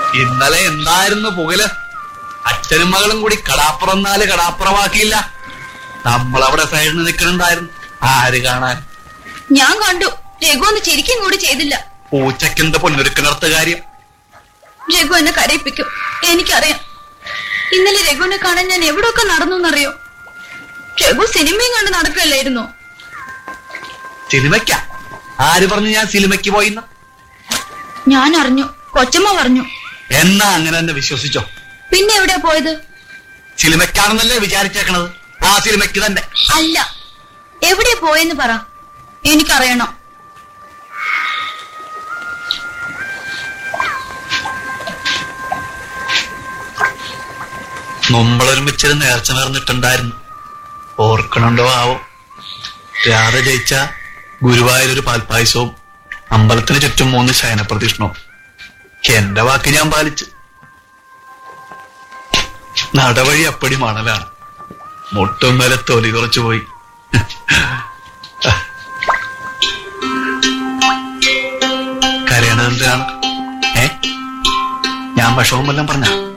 ഇന്നലെ എന്തായിരുന്നു പുകല് അച്ഛനും മകളും കൂടി കടാപ്പുറന്നാല് കടാപ്പുറമാക്കിയില്ല നമ്മളവിടെ സൈഡിൽ നിൽക്കുന്നുണ്ടായിരുന്നു ആര് കാണാൻ ഞാൻ കണ്ടു രഘു ഒന്ന് ചിരിക്കും കൂടി ചെയ്തില്ല പൂച്ചക്കെന്ത് പൊന്നൊരുക്കിനർത്ത കാര്യം രഘു എന്നെ കരയിപ്പിക്കും എനിക്കറിയാം ഇന്നലെ രഘുവിനെ കാണാൻ ഞാൻ എവിടെയൊക്കെ നടന്നു എന്നറിയോ രഘു സിനിമയും കണ്ട് നടക്കുകയല്ലായിരുന്നു സിനിമയ്ക്ക ആര് പറഞ്ഞു ഞാൻ സിനിമയ്ക്ക് പോയിന്ന് ഞാൻ അറിഞ്ഞു കൊച്ചമ്മ പറഞ്ഞു എന്നാ അങ്ങനെ തന്നെ വിശ്വസിച്ചോ പിന്നെ എവിടെയാ പോയത് സിനിമയ്ക്കാണെന്നല്ലേ വിചാരിച്ചേക്കണത് ആ സിനിമയ്ക്ക് തന്നെ അല്ല എവിടെയാ പോയെന്ന് പറ എനിക്കറിയണം നമ്മളൊരുമിച്ചൊരു നേർച്ച നേർന്നിട്ടുണ്ടായിരുന്നു ഓർക്കണുണ്ടോ ആവോ രാധ ജയിച്ച ഗുരുവായൂരൊരു പാൽപ്പായസവും അമ്പലത്തിന് ചുറ്റും മൂന്ന് ശയനപ്രദക്ഷിണവും എന്റെ വാക്ക് ഞാൻ പാലിച്ചു നടവഴി അപ്പടി മണലാണ് മുട്ടും വരെ തൊലി കുറച്ചു പോയി കരയണത് എന്തിനാണ് ഏ ഞാൻ വിഷമം വല്ലതും പറഞ്ഞ